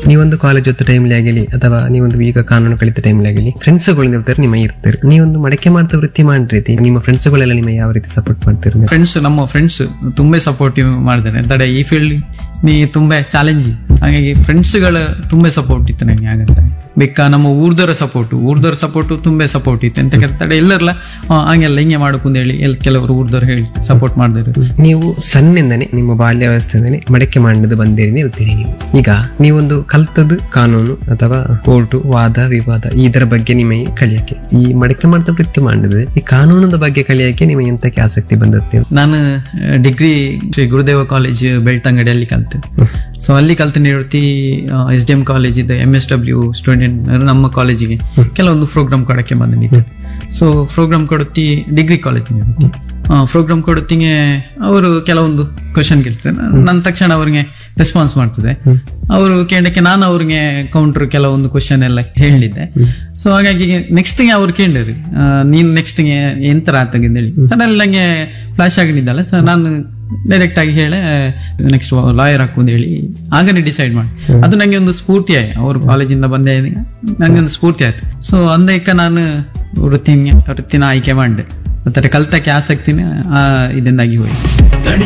ನೀವೊಂದು college ಓದ್ತ timely ಆಗಲಿ ಅಥವಾ ನೀವೊಂದು ಈಗ ಕಾನೂನು ಕಲಿತ ಟೈಮ್ಲಿ ಆಗಲಿ ಫ್ರೆಂಡ್ಸ್ಗಳು ಇರ್ತಾರೆ ನಿಮ್ಮ ಇರ್ತಾರೆ ನೀವೊಂದು ಮಡಕೆ ಮಾಡ್ತಾ ವೃತ್ತಿ ಮಾಡ್ರಿ ನಿಮ್ಮ ಫ್ರೆಂಡ್ಸ್ಗಳೆಲ್ಲ ನಿಮ್ಮ ಯಾವ ರೀತಿ ಸಪೋರ್ಟ್ ಮಾಡ್ತೀರಿ ಫ್ರೆಂಡ್ಸ್ ನಮ್ಮ ಫ್ರೆಂಡ್ಸ್ ತುಂಬಾ ಸಪೋರ್ಟಿವ್ ಮಾಡಿದ್ದಾರೆ ತಡೆ ಈ ಫೀಲ್ಡ್ ನೀ ತುಂಬಾ ಚಾಲೆಂಜಿಂಗ್ ಹಾಗಾಗಿ ಫ್ರೆಂಡ್ಸ್ಗಳ ತುಂಬಾ ಸಪೋರ್ಟ್ ಇತ್ತು ನನಗೆ ಆಗತ್ತೆ ಬೇಕಾ ನಮ್ಮ ಊರ್ದವರ ಸಪೋರ್ಟ್ ಊರ್ದವರ ಸಪೋರ್ಟ್ ತುಂಬಾ ಸಪೋರ್ಟ್ ಇತ್ತು ಎಂತ ತಡೆ ಎಲ್ಲರಲ್ಲ ಆ, ಹಂಗೆಲ್ಲ ಹಿಂಗೆ ಮಾಡಕ್ಕಂತ ಹೇಳಿ ಎಲ್ ಕೆಲವರು ಊರ್ದವ್ರು ಹೇಳಿ ಸಪೋರ್ಟ್ ಮಾಡಿದ್ರು ನೀವು ಸಣ್ಣಿಂದನೇ ನಿಮ್ಮ ಬಾಲ್ಯಾವಸ್ಥೆಯಿಂದನೇ ಮಡಕೆ ಮಾಡಿದ್ದು ಬಂದಿರಿ ಇರ್ತೀರಿ ನೀವು ಈಗ ನೀವೊಂದು ಕಲ್ತದ್ದು ಕಾನೂನು ಅಥವಾ ಕೋರ್ಟು ವಾದ ವಿವಾದ ಇದರ ಬಗ್ಗೆ ನಿಮಗೆ ಕಲಿಯಕ್ಕೆ ಈ ಮಡಕೆ ಮಾಡ್ತಾ ವೃತ್ತಿ ಮಾಡಿದ್ರೆ ಈ ಕಾನೂನದ ಬಗ್ಗೆ ಕಲಿಯಕ್ಕೆ ನಿಮಗೆ ಎಂತಕ್ಕೆ ಆಸಕ್ತಿ ಬಂದತ್ತೆ ನಾನು ಡಿಗ್ರಿ ಶ್ರೀ ಗುರುದೇವ ಕಾಲೇಜ್ ಬೆಳ್ತಂಗಡಿಯಲ್ಲಿ ಕಲ್ತೆ ಸೊ ಅಲ್ಲಿ ಕಲ್ತ ನಿವೃತ್ತಿ ಎಸ್ ಡಿ ಎಂ ಕಾಲೇಜ್ ಇದೆ ಎಂ ಎಸ್ ಡಬ್ಲ್ಯೂ ಸ್ಟೂಡೆಂಟ್ ನಮ್ಮ ಕಾಲೇಜಿಗೆ ಕೆಲವೊಂದು ಪ್ರೋಗ್ರಾಮ್ ಕೊಡಕ್ಕೆ ಬಂದಿದ್ದೆ ಸೊ ಪ್ರೋಗ್ರಾಮ್ ಕೊಡುತ್ತಿ ಡಿಗ್ರಿ ಕಾಲೇಜ್ ಪ್ರೋಗ್ರಾಮ್ ಕೊಡುತ್ತಿಗೆ ಅವರು ಕೆಲವೊಂದು ಕ್ವಶನ್ ಕೇಳ್ತಾರೆ ನನ್ನ ತಕ್ಷಣ ಅವ್ರಿಗೆ ರೆಸ್ಪಾನ್ಸ್ ಮಾಡ್ತದೆ ಅವರು ಕೇಳಕ್ಕೆ ನಾನು ಅವ್ರಿಗೆ ಕೌಂಟರ್ ಕೆಲವೊಂದು ಕ್ವಶನ್ ಎಲ್ಲ ಹೇಳಿದ್ದೆ ಸೊ ಹಾಗಾಗಿ ನೆಕ್ಸ್ಟ್ ಗೆ ಅವ್ರು ಕೇಳಿರಿ ನೀನ್ ನೆಕ್ಸ್ಟ್ ಗೆ ಎಂತರ ಆತಂದೇಳಿ ಸಡನ್ ನಂಗೆ ಫ್ಲಾಶ್ ಆಗಿದ್ದಲ್ಲ ಸರ್ ನಾನು ಡೈರೆಕ್ಟ್ ಆಗಿ ಹೇಳೆ ನೆಕ್ಸ್ಟ್ ಲಾಯರ್ ಹಾಕು ಅಂತ ಹೇಳಿ ಆಗನೇ ಡಿಸೈಡ್ ಮಾಡಿ ಅದು ನಂಗೆ ಒಂದು ಸ್ಫೂರ್ತಿ ಆಯ್ತು ಅವ್ರ ಕಾಲೇಜಿಂದ ಬಂದೆ ನಂಗೆ ಒಂದು ಸ್ಫೂರ್ತಿ ಆಯ್ತು ಸೊ ಅಂದೈಕ ನಾನು ವೃತ್ತಿ ವೃತ್ತಿನ ಆಯ್ಕೆ ಮಾಡಿದೆ ಮತ್ತೆ ಕಲ್ತಕ್ಕೆ ಆಸಕ್ತಿನ ಆ, ಇದರಿಂದಾಗಿ ಹೋಯ್ತು